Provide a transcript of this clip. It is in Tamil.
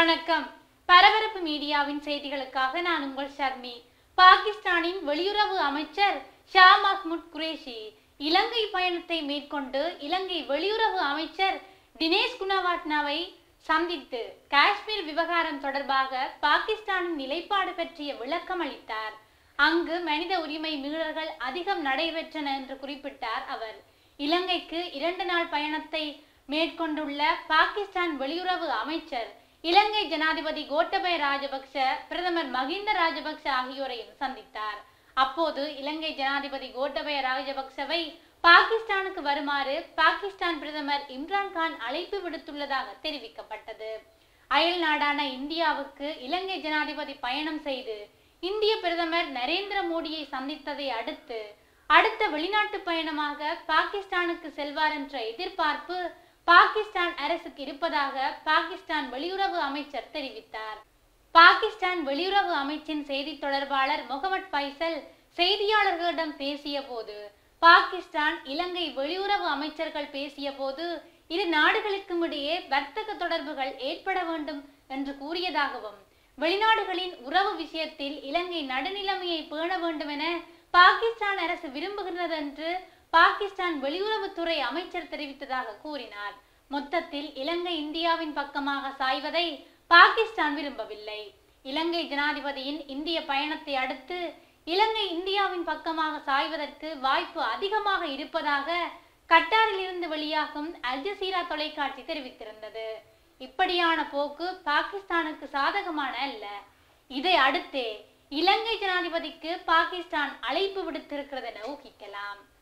வணக்கம் பரபரப்பு மீடியாவின் செய்திகளுக்காக நான் உங்கள் ஷர்மி பாகிஸ்தானின் வெளியுறவு அமைச்சர் ஷா மஹ்முத் குரேஷி இலங்கை பயணத்தை மேற்கொண்டு இலங்கை வெளியுறவு அமைச்சர் தினேஷ் குணவாட்னாவை சந்தித்து காஷ்மீர் விவகாரம் தொடர்பாக பாகிஸ்தானின் நிலைப்பாடு பற்றிய விளக்கம் அளித்தார் அங்கு மனித உரிமை மீறல்கள் அதிகம் நடைபெற்றன என்று குறிப்பிட்டார் அவர் இலங்கைக்கு இரண்டு நாள் பயணத்தை மேற்கொண்டுள்ள பாகிஸ்தான் வெளியுறவு அமைச்சர் இலங்கை ஜனாதிபதி கோட்டபய ராஜபக்ஷ பிரதமர் மகிந்த ராஜபக்ஷ ஆகியோரையும் சந்தித்தார் அப்போது இலங்கை ஜனாதிபதி கோட்டபய ராஜபக்சவை பாகிஸ்தானுக்கு வருமாறு பாகிஸ்தான் பிரதமர் இம்ரான்கான் அழைப்பு விடுத்துள்ளதாக தெரிவிக்கப்பட்டது அயல் நாடான இந்தியாவுக்கு இலங்கை ஜனாதிபதி பயணம் செய்து இந்திய பிரதமர் நரேந்திர மோடியை சந்தித்ததை அடுத்து அடுத்த வெளிநாட்டு பயணமாக பாகிஸ்தானுக்கு செல்வார் என்ற எதிர்பார்ப்பு பாகிஸ்தான் அரசுக்கு இருப்பதாக பாகிஸ்தான் வெளியுறவு அமைச்சர் தெரிவித்தார் பாகிஸ்தான் வெளியுறவு அமைச்சின் செய்தி தொடர்பாளர் முகமது பைசல் செய்தியாளர்களிடம் பேசிய போது பாகிஸ்தான் இலங்கை வெளியுறவு அமைச்சர்கள் பேசிய போது இரு நாடுகளுக்கும் இடையே வர்த்தக தொடர்புகள் ஏற்பட வேண்டும் என்று கூறியதாகவும் வெளிநாடுகளின் உறவு விஷயத்தில் இலங்கை நடுநிலைமையை பேண வேண்டும் என பாகிஸ்தான் அரசு விரும்புகிறது என்று பாகிஸ்தான் வெளியுறவுத்துறை அமைச்சர் தெரிவித்ததாக கூறினார் மொத்தத்தில் இலங்கை இந்தியாவின் பக்கமாக சாய்வதை பாகிஸ்தான் விரும்பவில்லை இலங்கை ஜனாதிபதியின் இந்திய பயணத்தை அடுத்து இலங்கை இந்தியாவின் பக்கமாக சாய்வதற்கு வாய்ப்பு அதிகமாக இருப்பதாக கட்டாரில் இருந்து வெளியாகும் அல் ஜசீரா தொலைக்காட்சி தெரிவித்திருந்தது இப்படியான போக்கு பாகிஸ்தானுக்கு சாதகமான அல்ல இதை அடுத்தே இலங்கை ஜனாதிபதிக்கு பாகிஸ்தான் அழைப்பு விடுத்திருக்கிறது என ஊகிக்கலாம்